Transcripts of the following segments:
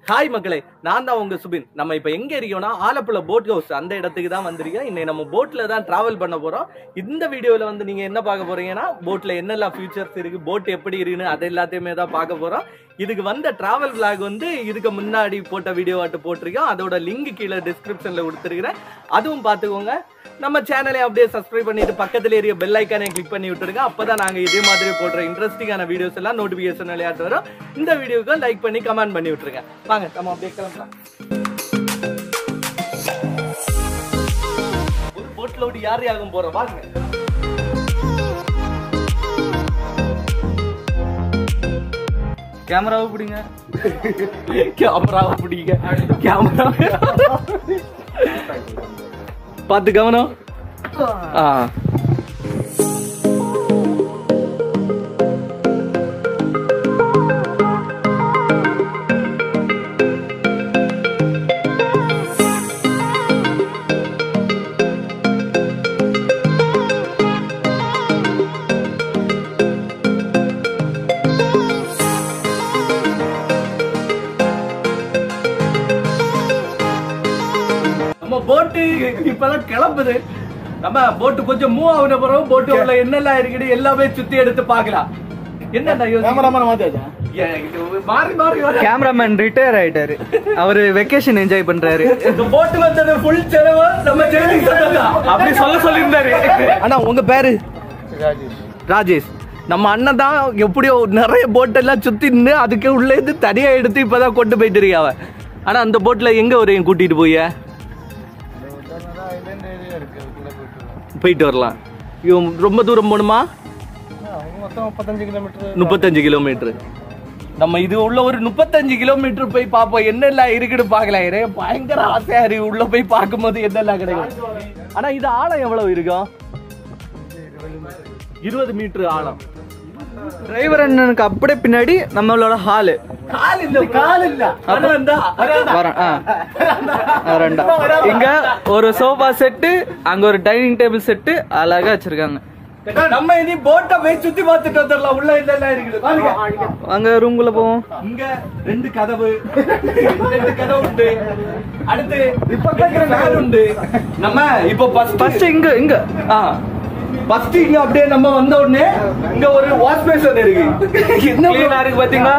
Hi மக்களே நான் தான் உங்க சுபின் நம்ம இப்ப எங்க இருக்கோம்னா ஆலப்புழ போட் ஹவுஸ் அந்த இடத்துக்கு தான் வந்திருக்கோம் இன்னைக்கு நம்ம போட்ல தான் டிராவல் பண்ண போறோம் இந்த வீடியோல வந்து நீங்க என்ன பார்க்க போறீங்கன்னா போட்ல என்னெல்லாம் ஃபியூச்சர்ஸ் இருக்கு போட் எப்படி இருக்குன்னு அது எல்லாத்தையுமே தான் பார்க்க போறோம் இதுக்கு வந்த டிராவல் vlog வந்து இதுக்கு முன்னாடி போட்ட வீடியோ ஆட்டு போட்டிருக்கோம் அதோட லிங்க் கீழே டிஸ்கிரிப்ஷன்ல கொடுத்துருக்கிறேன் அதுவும் பார்த்துக்கோங்க நம்ம சேனலை அப்படியே சப்ஸ்கிரைப் பண்ணிட்டு பக்கத்துல இருக்க பெல் ஐக்கானே கிளிக் பண்ணி விட்டுருங்க அப்பதான் நாங்க இதே மாதிரி போடுற இன்ட்ரெஸ்டிங்கான வீடியோஸ் எல்லாம் நோட்டிபிகேஷன் விளையாட்டு வரும் இந்த வீடியோக்கு லைக் பண்ணி கமெண்ட் பண்ணி விட்டுருங்க வாங்க நம்ம அப்படியே கிளம்பலாம் ஒரு போட்ல விட்டு யார் யாரும் போறோம் வாங்க கேமராவை பிடிங்க கேமராவை பிடிங்க கேமரா பார்த்து கவனம் ஆ நம்ம போட்டு இப்பதான் கிளம்புது நம்ம போட்டு கொஞ்சம் மூவ் ஆகுன பிறகு போட்டு உள்ள என்னெல்லாம் இருக்குது எல்லாமே சுத்தி எடுத்து பார்க்கலாம் என்னடா யோசிக்கிறீங்க? கேமராமேன் மாத்தியாச்சா ஏன் இது மாறி மாறி வர கேமராமேன் ரிட்டையர் ஆயிட்டாரு அவரு வெக்கேஷன் என்ஜாய் பண்றாரு இந்த போட்டு வந்தது ஃபுல் செலவு நம்ம ஜெயிலிங் சொன்னதான் அப்படி சொல்ல சொல்லியிருந்தாரு அண்ணா உங்க பேரு ராஜேஷ் நம்ம அண்ணன் தான் எப்படியோ நிறைய போட்டெல்லாம் சுத்தி நின்று அதுக்கு உள்ள இருந்து தனியா எடுத்து இப்பதான் கொண்டு போயிட்டு இருக்காவ ஆனா அந்த போட்ல எங்க வரையும் கூட்டிட்டு போய் போயிட்டு வரலாம் இவன் ரொம்ப தூரம் போகணுமா மொத்தம் முப்பத்தஞ்சு கிலோமீட்டர் முப்பத்தஞ்சு கிலோமீட்டர் நம்ம இது உள்ள ஒரு முப்பத்தஞ்சு கிலோமீட்டர் போய் பார்ப்போம் என்னெல்லாம் இருக்குன்னு பார்க்கலாம் எனக்கு பயங்கர ஆசையா இருக்கு உள்ள போய் பார்க்கும்போது என்னெல்லாம் கிடைக்கும் ஆனா இது ஆழம் எவ்வளவு இருக்கும் இருபது மீட்டர் ஆழம் டிரைவர் அண்ணனுக்கு அப்படியே பின்னாடி நம்மளோட ஹாலு கால் இல்ல கால் இல்ல வரேன் ஆ ஆ, ரெண்டா இங்க ஒரு சோஃபா செட்டு அங்க ஒரு டைனிங் டேபிள் செட்டு அழகா வச்சிருக்காங்க நம்ம இனி போட்டை போய் சுத்தி பார்த்துட்டு வந்துடலாம் உள்ள என்னெல்லாம் இருக்குது பாருங்க அங்க ரூம்குள்ள போவோம் இங்க ரெண்டு கதவு ரெண்டு கதவு உண்டு அடுத்து இப்ப ஃபேன் உண்டு நம்ம இப்ப ஃபர்ஸ்ட் ஃபர்ஸ்ட் இங்க இங்க ஆ ஃபர்ஸ்ட் இங்க அப்படியே நம்ம வந்த உடனே இங்க ஒரு வாஷ் பேஷன் இருக்கு என்ன கிளீனா இருக்கு பாத்தீங்களா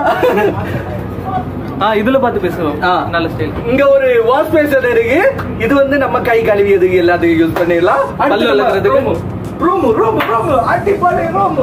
ஆ இதுல பார்த்து பேசுவோம் ஆ. நல்ல ஸ்டைல் இங்க ஒரு வாஷ் பேஷன் இருக்கு இது வந்து நம்ம கை கழுவியதுக்கு எல்லாத்துக்கும் யூஸ் பண்ணிடலாம் பல்லு விளக்குறதுக்கு. ரூம் ரூம் ரூம் அடிப்படை ரூம்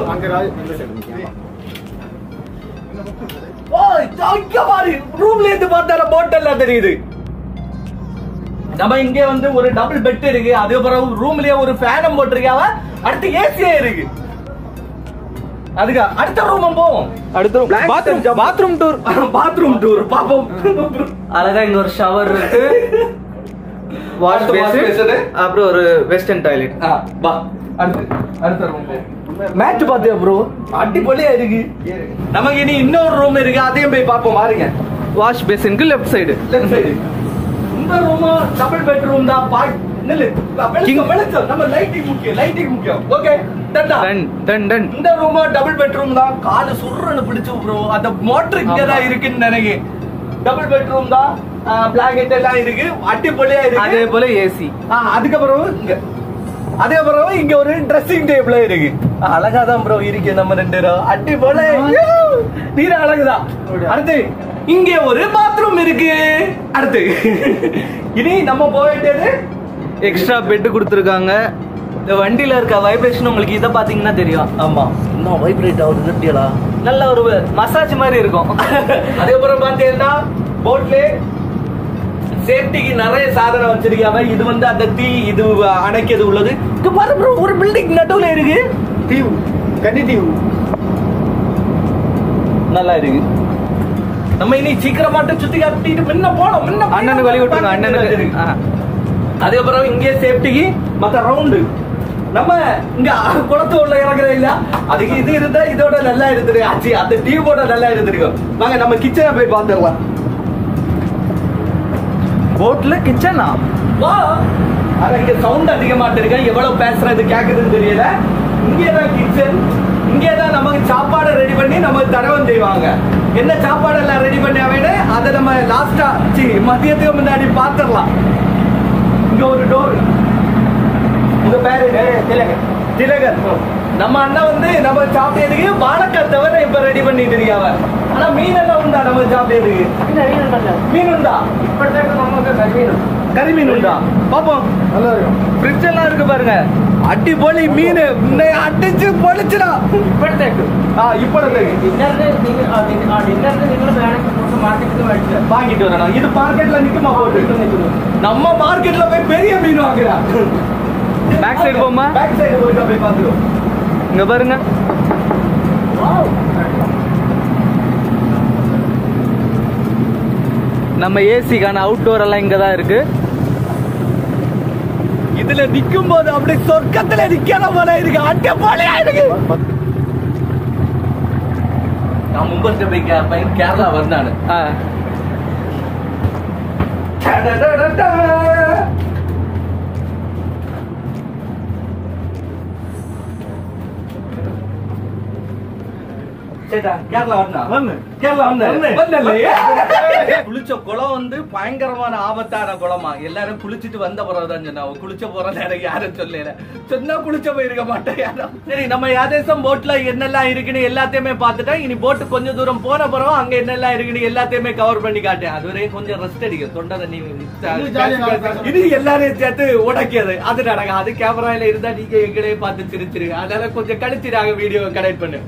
ஓ இங்க பாரு ரூம்ல இருந்து பார்த்தா போட் எல்லாம் தெரியுது நம்ம இங்க வந்து ஒரு டபுள் பெட் இருக்கு அதே பிறகு ரூம்லயே ஒரு ஃபேனும் போட்டிருக்காவ அடுத்து ஏசியே இருக்கு அதுக்கு அடுத்த ரூமும் போவோம் அடுத்து bathroom bathroom tour bathroom tour பாப்போம் அழகா இங்க ஒரு ஷவர் இருக்கு வாஷ் அடுத்து wash பேசன் basin. அப்புறம் ஒரு வெஸ்டர்ன் டாய்லெட் ஆ, வா அடுத்து அடுத்த ரூம் மேட்ச் பாத்தியா ப்ரோ அடிப்பொலியா இருக்கு நமக்கு இனி இன்னொரு ரூம் இருக்கு அதையும் போய் பார்ப்போம் பாருங்க வாஷ் பேசினுக்கு லெஃப்ட் சைடு லெஃப்ட் சைடு இந்த ரூம் டபுள் பெட்ரூம் தான் பாய் நில்லு வெளிச்சம் வெளிச்சம் நம்ம லைட்டிங் முக்கியம் லைட்டிங் முக்கியம் ஓகே டட்டா டன் டன் டன் இந்த ரூம் டபுள் பெட்ரூம் தான் காலு சுருன்னு பிடிச்சு ப்ரோ அந்த மோட்டர் இங்க தான் இருக்குன்னு நினைக்கிறேன் டபுள் பெட்ரூம் தான் பிளாங்கெட் எல்லாம் இருக்கு அடிப்பொலியா இருக்கு அதே போல ஏசி ஆ, அதுக்கப்புறம் இங்க அதே பிறகு இங்க ஒரு ட்ரெஸ்ஸிங் டேபிள் இருக்கு அழகா தான் ப்ரோ இருக்கு நம்ம ரெண்டு பேரும் அடி போல நீர் அழகுதான் அடுத்து இங்க ஒரு பாத்ரூம் இருக்கு அடுத்து இனி நம்ம போக வேண்டியது எக்ஸ்ட்ரா பெட் கொடுத்துருக்காங்க இந்த வண்டியில இருக்க வைப்ரேஷன் உங்களுக்கு இதை பாத்தீங்கன்னா தெரியும் ஆமா இன்னும் வைப்ரேட் ஆகுது கட்டியலா நல்ல ஒரு மசாஜ் மாதிரி இருக்கும் அதே அப்புறம் பாத்தீங்கன்னா போட்ல சேஃப்டிக்கு நிறைய சாதனம் வச்சிருக்காங்க இது வந்து அந்த தீ இது அணைக்கிறது உள்ளது இங்க பாரு bro, ஒரு பில்டிங் நடுவுல இருக்கு தீவு கன்னி தீவு நல்லா இருக்கு நம்ம இனி சீக்கிரமாட்ட சுத்தி காட்டிட்டு முன்ன போனோம் முன்ன போய் அண்ணனுக்கு வழி விட்டுருங்க அண்ணனுக்கு ஆ. அதே அப்புறம் இங்கே சேஃப்டிக்கு மத்த ரவுண்டு நம்ம இங்க குளத்து உள்ள இறங்குறது இல்ல அதுக்கு இது இருந்தா இதோட நல்லா இருந்திருக்கு ஆச்சு அந்த டியூபோட நல்லா இருந்திருக்கும் வாங்க நம்ம கிச்சனை போய் பாத்துடலாம் போட்ல கிச்சனா வா ஆனா இங்க சவுண்ட் அதிகமாட்டு இருக்கேன் எவ்வளவு பேசுறது கேக்குதுன்னு தெரியல இங்கே தான் கிச்சன் இங்கே தான் நமக்கு சாப்பாடு ரெடி பண்ணி நமக்கு தரவும் செய்வாங்க என்ன சாப்பாடு எல்லாம் ரெடி பண்ணி அவனே அதை நம்ம லாஸ்டா சி மதியத்துக்கு முன்னாடி பாத்திரலாம் இங்க ஒரு டோர் உங்க பேரு திலகன் திலகன் நம்ம அண்ணன் வந்து நம்ம சாப்பிட்டதுக்கு வாழைக்காய் தவிர இப்ப ரெடி பண்ணிட்டு இருக்காவ ஆனா மீன் எல்லாம் உண்டா நம்ம சாப்பிட்டதுக்கு மீன் உண்டா கறி மீன் உண்டா பாப்போம் நல்லா இருக்கும் ஃப்ரிட்ஜ் எல்லாம் இருக்கு பாருங்க அடிப்பொலி மீன் இன்னை அடிச்சு பொழிச்சுடா ഇപ്പോഴത്തേക്ക് ஆ இப்பொழுதுக்கு ഡിന്നറിന് നിങ്ങൾ ആ, ഡിന്ന- ആ, ഡിന്നറിന് നിങ്ങൾ വേണമെങ്കിൽ നമുക്ക് മാർക്കറ്റിൽ നിന്ന് മേടിച്ചാൽ வாங்கிட்டு வரணும் இது மார்க்கெட்ல நிக்குமா போட்டு நம்ம மார்க்கெட்ல போய் பெரிய மீன் வாங்குறா பேக் சைடு போமா பேக் சைடு போயிட்டு போய் பாத்துருவோம் இங்க பாருங்க நம்ம ஏசிக்கான அவுட்டோர் எல்லாம் இங்க தான் இருக்கு இதுல நிக்கும் போது அப்படி சொர்க்கத்துல நிக்கிற போல இருக்கு அட்டப்பாளையா இருக்கு நான் மும்பைக்கு போய் கே- பையன் கேரளா வந்தானு ஆ, சேட்டா, கேரளா வந்தா? വന്ന്. கேரளா வந்தா? வந்தேன். வந்தல்லையே? குளிச்ச குளம் வந்து பயங்கரமான ஆபத்தான குளமா எல்லாரும் குளிச்சிட்டு வந்த பிறகுதான் சொன்னா குளிச்ச போறது எனக்கு யாரும் சொல்லல சொன்னா குளிச்ச போயிருக்க மாட்டேன் யாரும் சரி நம்ம யாதேசம் போட்ல என்னெல்லாம் இருக்குன்னு எல்லாத்தையுமே பார்த்துட்டோம் இனி போட்டு கொஞ்சம் தூரம் போன பிறகு அங்க என்னெல்லாம் இருக்குன்னு எல்லாத்தையுமே கவர் பண்ணி காட்டேன் அது வரையும் கொஞ்சம் ரெஸ்ட் அடிக்கும் தொண்டை தண்ணி இது ஜாலியா நடக்கும். இது எல்லாரையும் சேர்த்து உடைக்கியது அது நடக்கும் அது கேமரால இருந்தா நீங்க எங்களையே பார்த்து சிரிச்சிருங்க அதனால கொஞ்சம் கழிச்சு நாங்க வீடியோ கனெக்ட் பண்ணு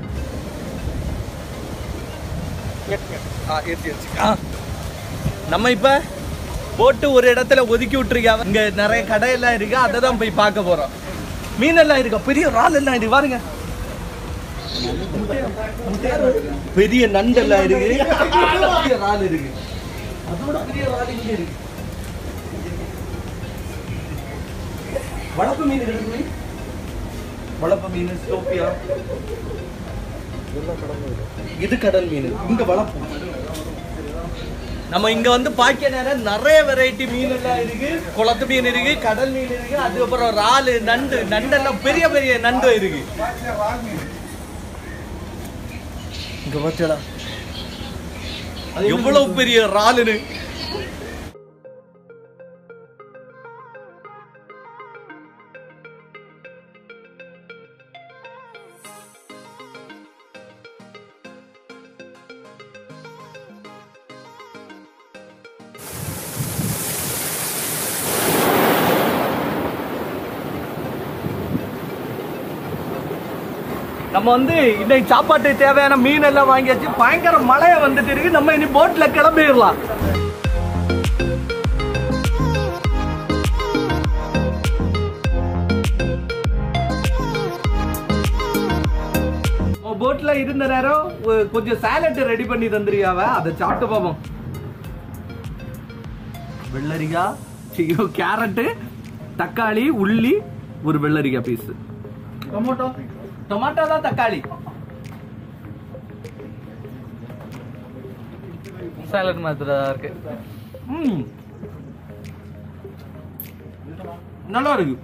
ஆ, ஏத்தி வச்சு. ஆ. நம்ம இப்ப போட்டு ஒரு இடத்துல ஒதுக்கி விட்டுருக்காங்க இங்க நிறைய கடையெல்லாம் இருக்கு அதை தான் போய் பார்க்க போறோம் மீன் எல்லாம் இருக்கா பெரிய இறால் எல்லாம் இருக்கு பாருங்க பெரிய நண்டு எல்லாம் இருக்கு பெரிய இறால் இருக்கு அதோட பெரிய இறால் இங்க இருக்கு வளர்ப்பு மீன் இருக்கு வளர்ப்பு மீன் ஸ்டோப்பியா இது கடல் மீன் இங்க வளர்ப்போம் நம்ம இங்க வந்து பாக்கிய நேரம் நிறைய வெரைட்டி மீன் எல்லாம் இருக்கு குளத்து மீன் இருக்கு கடல் மீன் இருக்கு அதுக்கப்புறம் இறாலு நண்டு நண்டெல்லாம் பெரிய பெரிய நண்டு இருக்கு இங்க பார்த்தா எவ்வளவு பெரிய இறாலுன்னு நம்ம வந்து இன்னைக்கு சாப்பாட்டுக்கு தேவையான மீன் எல்லாம் வாங்கியாச்சு பயங்கர மழைய வந்துட்டு இருக்கு நம்ம இனி போட்ல கிளம்பிடலாம் போட்ல இருந்த நேரம் ஒ- கொஞ்சம் சாலட் ரெடி பண்ணி தந்துருக்காவ அதை சாப்பிட்டு பார்ப்போம் வெள்ளரிக்காய் ஐயோ கேரட்டு தக்காளி உள்ளி ஒரு வெள்ளரிக்காய் பீஸ் ടൊമാറ്റോ டொமாட்டோ தான் தக்காளி சாலட் மாதிரி தான் இருக்கு ம் நல்லா இருக்கு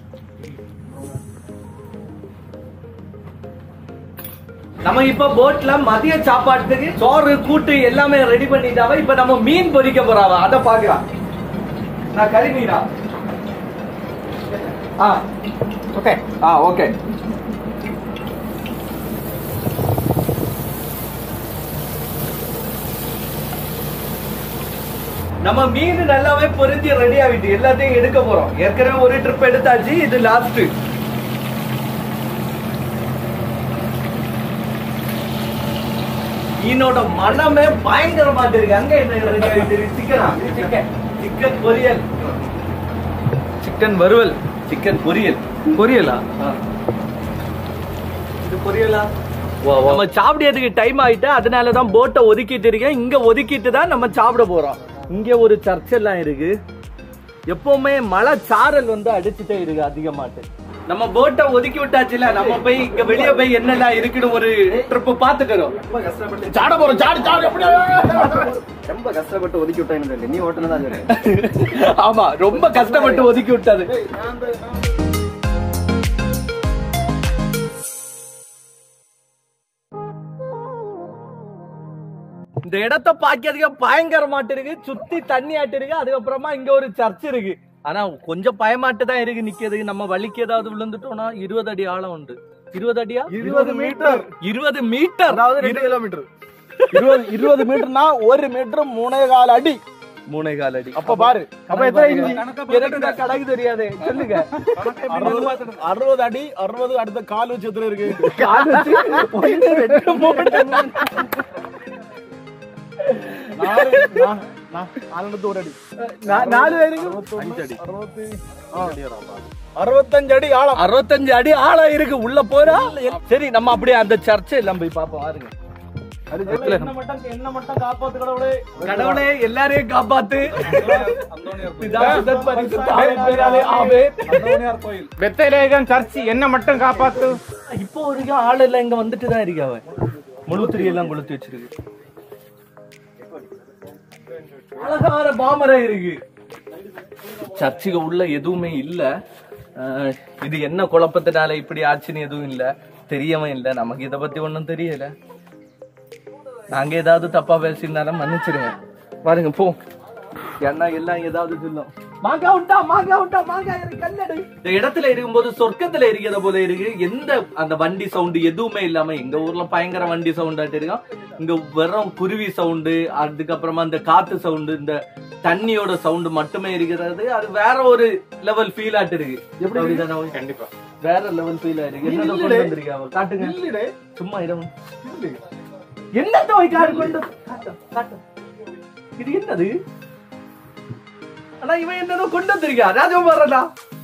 நம்ம இப்ப போட்ல மதிய சாப்பாட்டுக்கு சோறு கூட்டு எல்லாமே ரெடி பண்ணிட்டாவ இப்ப நம்ம மீன் பொரிக்க போறாவ அத பாக்கலாம் நான் கறி மீனா ஆ ஓகே ஆ ஓகே நம்ம மீன் நல்லாவே பொரிஞ்சு ரெடி ஆகிட்டு எல்லாத்தையும் எடுக்க போறோம் ஏற்கனவே ஒரு ட்ரிப் எடுத்தாச்சு இது லாஸ்ட் மீனோட மனமே பயங்கரமா இருக்கு அங்க என்ன ரெடி ஆகிட்டு சிக்கனா சிக்கன் சிக்கன் பொரியல் சிக்கன் வறுவல் சிக்கன் பொரியல் பொரியலா இது பொரியலா வா வா நம்ம சாப்பிடுறதுக்கு டைம் ஆயிட்டு அதனால தான் போட்டை ஒதுக்கிட்டு இருக்கேன் இங்க ஒதுக்கிட்டு தான் நம்ம சாப்பிட போறோம் இங்க ஒரு சர்ச் எல்லாம் இருக்கு எப்பவுமே மழை சாரல் வந்து அடிச்சுட்டே இருக்கு அதிகமாட்டு நம்ம போட்டை ஒதுக்கி விட்டாச்சுல நம்ம போய் இங்க வெளிய போய் என்னெல்லாம் இருக்குன்னு ஒரு ட்ரிப் பாத்துக்கிறோம் ചാട പോറ ചാടി ചാടി എപ്പടിയാ ரொம்ப கஷ்டப்பட்டு ஒதுக்கி விட்டாங்க நீ ஓட்டுனதான் சொல்றேன் ஆமா ரொம்ப கஷ்டப்பட்டு ஒதுக்கி விட்டது இந்த இடத்த பாக்கிறதுக்கு பயங்கரமாட்டு இருக்கு சுத்தி தண்ணி ஆட்டு இருக்கு அதுக்கப்புறமா இங்க ஒரு சர்ச் இருக்கு ஆனா கொஞ்சம் பயமாட்டு தான் இருக்கு நிக்கிறதுக்கு நம்ம வலிக்கு ஏதாவது விழுந்துட்டோம்னா இருபது அடி ஆழம் உண்டு இருபது அடியா இருபது மீட்டர் இருபது மீட்டர் அதாவது ரெண்டு கிலோமீட்டர் இருபது இருபது மீட்டர்னா ஒரு மீட்டர் மூணே கால் அடி மூணே கால் அடி அப்ப பாரு அப்ப எத்தனை இன்ச்சு எனக்கு தான் கணக்கு தெரியாது சொல்லுங்க அறுபது அறுபது அடி அறுபது அடுத்த கால் வச்சு எத்தனை இருக்கு கால் வச்சு ஒண்ணு, ரெண்டு, மூணு. நாலு நா- நா- நாலுக்கு ஒரு அடி நா- நாலு பேருக்கு அஞ்சு அடி அறுபத்தி அறுபத்தஞ்சு அடி ஆழம் அறுபத்தஞ்சு அடி ஆழம் இருக்கு உள்ள போறா சரி நம்ம அப்படியே அந்த சர்ச்சை எல்லாம் போய் பார்ப்போம் பாருங்க என்ன மட்டும் என்ன மட்டும் காப்பாத்து கடவுளே கடவுளே எல்லாரையும் காப்பாத்து பிதா, சுதன், பரிசுத்த ஆவியின் பேராலே ஆமென். அந்தோனியார் கோயில் பெத்தலேகம் சர்ச் என்ன மட்டும் காப்பாத்து இப்போ வரைக்கும் ஆள் எல்லாம் இங்க வந்துட்டு தான் இருக்கு அவன் முழுத்திரி எல்லாம் கொளுத்தி வச்சிருக்கு அழகான பாமரம் இருக்கு சர்ச்சுக்கு உள்ள எதுவுமே இல்ல அஹ், இது என்ன குழப்பத்தினால இப்படி ஆச்சுன்னு எதுவும் இல்ல தெரியவும் இல்ல நமக்கு இத பத்தி ஒண்ணும் தெரியல நாங்க ஏதாவது தப்பா பேசியிருந்தாலும் மன்னிச்சிருங்க பாருங்க போ ஏன்னா எல்லாம் ஏதாவது சொல்லும் மாங்கா உண்டா மாங்கா உண்டா மாங்கா இருக்கு கல்லடு இந்த இடத்துல இருக்கும்போது சொர்க்கத்துல இருக்கிற போல இருக்கு எந்த அந்த வண்டி சவுண்ட் எதுவுமே இல்லாம எங்க ஊர்ல பயங்கர வண்டி சவுண்ட் ஆட்டு இருக்கும் இங்க வெறும் குருவி சவுண்டு அதுக்கப்புறமா இந்த காத்து சவுண்டு இந்த தண்ணியோட சவுண்ட் மட்டுமே இருக்கிறது அது வேற ஒரு லெவல் ஃபீல் ஆட்டு இருக்கு எப்படி கண்டிப்பா வேற லெவல் ஃபீல் ஆயிருக்கு என்ன கொண்டு வந்திருக்காங்க காட்டுங்க இல்லடே சும்மா இடம் என்ன தோய் காடு கொண்டு காட்டு, காட்டு. இது என்னது ஆனா இவன் என்னதோ கொண்டு வந்திருக்கா ராஜகுமாரனா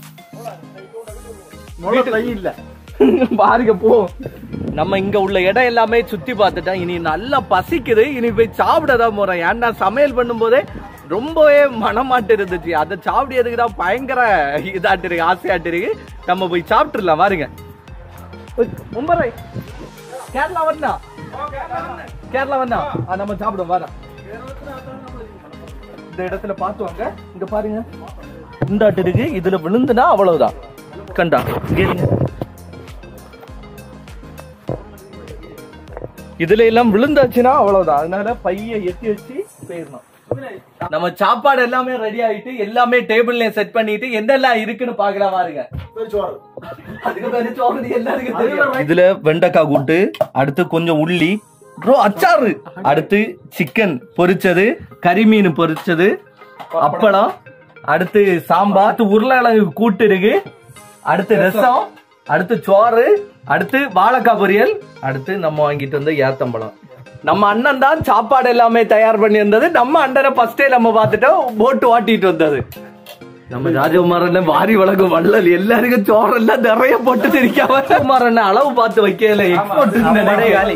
முளை தை இல்ல பாருங்க போ நம்ம இங்க உள்ள இடம் எல்லாமே சுத்தி பார்த்துட்டோம் இனி நல்லா பசிக்குது இனி போய் சாப்பிட தான் போறோம் ஏன்னா சமையல் பண்ணும்போதே ரொம்பவே மனமாட்டு இருந்துச்சு அதை சாப்பிடுறதுக்கு தான் பயங்கர இதாட்டு இருக்கு ஆசையாட்டு இருக்கு நம்ம போய் சாப்பிட்டுலாம் பாருங்க மும்பரை கேரளா வந்தா கேரளா வந்தா ஆ, நம்ம சாப்பிடுவோம் வரோம் இந்த இடத்துல பார்த்து வாங்க இங்க பாருங்க இந்தாட்டு இருக்கு இதுல விழுந்துனா அவ்வளவுதான் கண்டா இங்க இருங்க இதுல எல்லாம் விழுந்தாச்சுன்னா அவ்வளவுதான் அதனால பைய எத்தி வச்சு போயிடணும் நம்ம சாப்பாடு எல்லாமே ரெடி ஆயிட்டு எல்லாமே டேபிள்ல செட் பண்ணிட்டு என்னெல்லாம் இருக்குன்னு பாக்கலாம் பாருங்க சோறு அதுக்கு பேரு சோறு எல்லாருக்கும் தெரியும். இதுல வெண்டைக்காய் கூட்டு அடுத்து கொஞ்சம் உள்ளி ப்ரோ அச்சாறு அடுத்து சிக்கன் பொரிச்சது கறிமீன் பொரிச்சது அப்பளம் அடுத்து சாம்பார் அடுத்து உருளைக்கிழங்கு கூட்டு இருக்கு அடுத்து ரசம் அடுத்து சோறு அடுத்து வாழைக்காய் பொரியல் அடுத்து நம்ம வாங்கிட்டு வந்த ஏத்தம்பழம் நம்ம அண்ணன் தான் சாப்பாடு எல்லாமே தயார் பண்ணி வந்தது நம்ம அண்ணனை ஃபர்ஸ்டே நம்ம பார்த்துட்டோம் போட்டு வாட்டிட்டு வந்தது நம்ம ராஜகுமாரன் வாரி வழங்கும் வள்ளல் எல்லாருக்கும் சோறெல்லாம் நிறைய போட்டு தெரிக்காம ராஜகுமாரன் அளவு பார்த்து வைக்கல எக்ஸ்போர்ட் காலி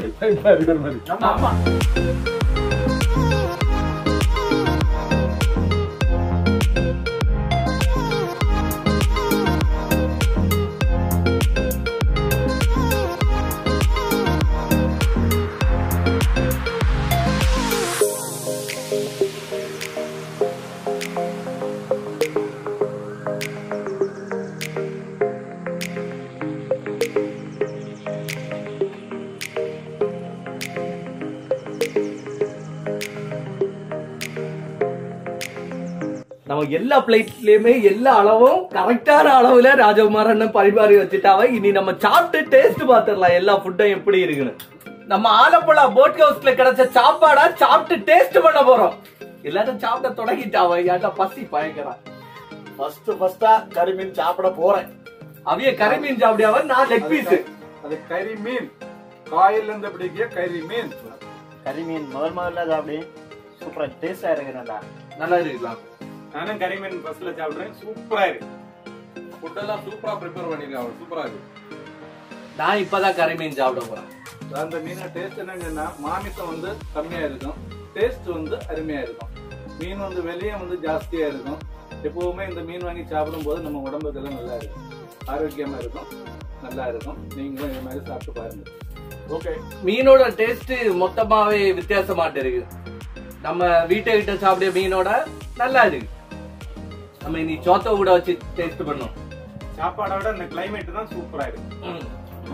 நம்ம எல்லா பிளேட்லயுமே எல்லா அளவும் கரெக்டான அளவுல ராஜகுமாரன் பரிமாறி வச்சுட்டாவ இனி நம்ம சாப்பிட்டு டேஸ்ட் பாத்துடலாம் எல்லா ஃபுட்டும் எப்படி இருக்குன்னு நம்ம ஆலப்புழா போட் ஹவுஸ்ல கிடைச்ச சாப்பாடா சாப்பிட்டு டேஸ்ட் பண்ண போறோம் எல்லாரும் சாப்பிட தொடங்கிட்டாவ ஏன்டா பசி பயங்கரம் ஃபர்ஸ்ட் ஃபர்ஸ்டா கறிமீன் சாப்பிட போறேன் அவிய கறிமீன் சாப்பிடியாவ நான் லெக் பீஸ் அது கறி மீன் காயில இருந்து பிடிக்கிய கறி மீன் கறிமீன் முதல் முதல்ல சாப்பிடி சூப்பரா டேஸ்டா இருக்கு நல்லா நல்லா இருக்கலாம் நானும் கறி மீன் ஃபர்ஸ்ட்ல சாப்பிடுறேன் சூப்பரா இருக்கு ஃபுட் எல்லாம் சூப்பரா ப்ரிப்பேர் பண்ணிருக்காங்க சூப்பரா இருக்கு நான் இப்பதான் கறிமீன் சாப்பிட போறேன் அந்த மீன் டேஸ்ட் என்னங்கன்னா மாமிசம் வந்து கம்மியா இருக்கும் டேஸ்ட் வந்து அருமையா இருக்கும் மீன் வந்து வெளியே வந்து ஜாஸ்தியா இருக்கும் எப்பவுமே இந்த மீன் வாங்கி சாப்பிடும் போது நம்ம உடம்புக்கெல்லாம் நல்லா இருக்கும் ஆரோக்கியமா இருக்கும் நல்லா இருக்கும் நீங்களும் இது மாதிரி சாப்பிட்டு பாருங்க ஓகே மீனோட டேஸ்ட் மொத்தமாவே வித்தியாசமாட்டு இருக்கு நம்ம வீட்டை கிட்ட சாப்பிட மீனோட நல்லா இருக்கு நம்ம இனி சோத்த கூட வச்சு டேஸ்ட் பண்ணோம் சாப்பாடை விட இந்த கிளைமேட் தான் சூப்பரா இருக்கு ம்.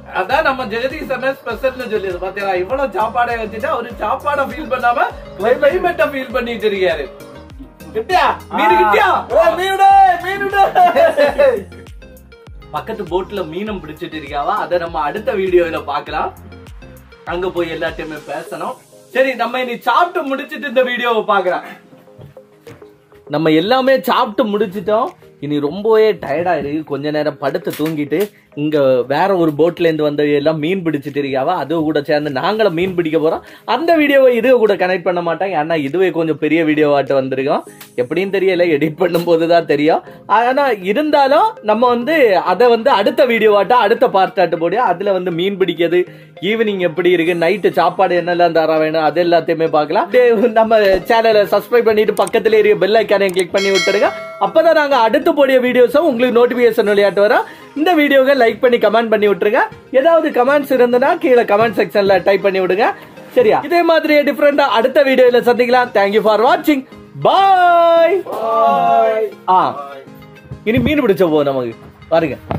அதான் நம்ம ஜெகதீஷ் அண்ணன் ஸ்பெஷல்னு சொல்லியது பாத்தீங்களா இவ்வளவு சாப்பாடை வச்சுட்டு அவரு சாப்பாடை ஃபீல் பண்ணாம கிளைமேட்டை ஃபீல் பண்ணிட்டு இருக்காரு கிட்டியா மீன் கிட்டியா மீனுடே மீனுடே பக்கத்து போட்ல மீனும் பிடிச்சிட்டு இருக்காவா அதை நம்ம அடுத்த வீடியோல பார்க்கலாம் அங்க போய் எல்லாத்தையுமே பேசணும் சரி நம்ம இனி சாப்பிட்டு முடிச்சிட்டு இந்த வீடியோவை பார்க்கலாம் நம்ம எல்லாமே சாப்பிட்டு முடிச்சிட்டோம் இனி ரொம்பவே டயர்டா இருக்கு கொஞ்ச நேரம் படுத்து தூங்கிட்டு இங்க வேற ஒரு போட்ல இருந்து வந்த எல்லாம் மீன் பிடிச்சிட்டு இருக்காவா அது கூட சேர்ந்து நாங்களும் மீன் பிடிக்க போறோம் அந்த வீடியோவை இது கூட கனெக்ட் பண்ண மாட்டாங்க ஆனா இதுவே கொஞ்சம் பெரிய வீடியோவாட்டு வந்திருக்கோம் எப்படின்னு தெரியல எடிட் பண்ணும்போது தான் தெரியும் ஆனா இருந்தாலும் நம்ம வந்து அதை வந்து அடுத்த வீடியோவாட்டம் அடுத்த பார்ட்டாட்டு போடியா அதுல வந்து மீன் பிடிக்கிறது ஈவினிங் எப்படி இருக்கு நைட்டு சாப்பாடு என்னெல்லாம் தர வேணும் அது எல்லாத்தையுமே பார்க்கலாம் அப்படியே நம்ம சேனலை சப்ஸ்கிரைப் பண்ணிட்டு பக்கத்துல இருக்க பெல் ஐக்கானையும் கிளிக் பண்ணி விட்டுருங்க அப்பதான் நாங்க அடுத்து போடிய வீடியோஸும் உங்களுக்கு நோட்டிபிகேஷன் விளையாட்டு வரோம் இந்த வீடியோவை லைக் பண்ணி கமெண்ட் பண்ணி விட்டுருங்க ஏதாவது கமெண்ட்ஸ் இருந்ததுன்னா கீழே கமெண்ட் செக்ஷன்ல டைப் பண்ணி விடுங்க சரியா இதே மாதிரி டிஃப்ரெண்டா அடுத்த வீடியோல சந்திக்கலாம் தேங்க்யூ ஃபார் வாட்சிங் பாய் ஆ இனி மீன் பிடிச்ச போ நமக்கு பாருங்க